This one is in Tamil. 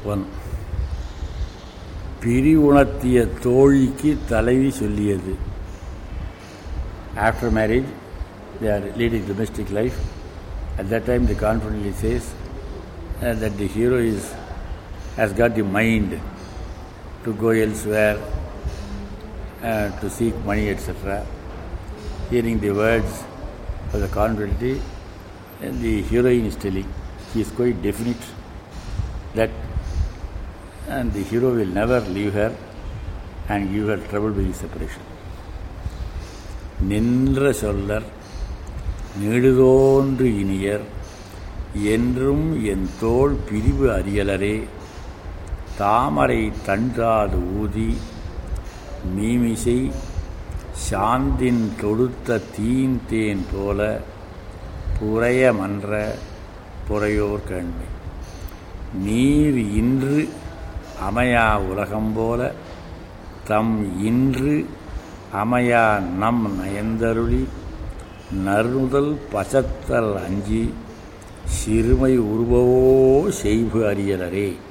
ஒன் பிரிவுணர்த்திய தோழிக்கு தலைவி சொல்லியது after marriage they are leading domestic life. At that time, the confidently says uh, that the hero is has got the mind to go elsewhere, uh, to seek money, etc. Hearing the words of the confidently, and the heroine is telling, he is quite definite that and the hero will never leave her and give her trouble with the separation. நின்ற சொல்லர் நெடுதோன்று இனியர் என்றும் என் தோள் பிரிவு அறியலரே தாமரை தண்டாது ஊதி மீமிசை சாந்தின் தொடுத்த தீந்தேன் போல புறைய மன்ற புறையோர் கண்மை நீர் இன்று அமையா உலகம் போல தம் இன்று அமையா நம் நயந்தருளி நறுதல் பசத்தல் அஞ்சி சிறுமை உருவவோ செய்வு அறியலரே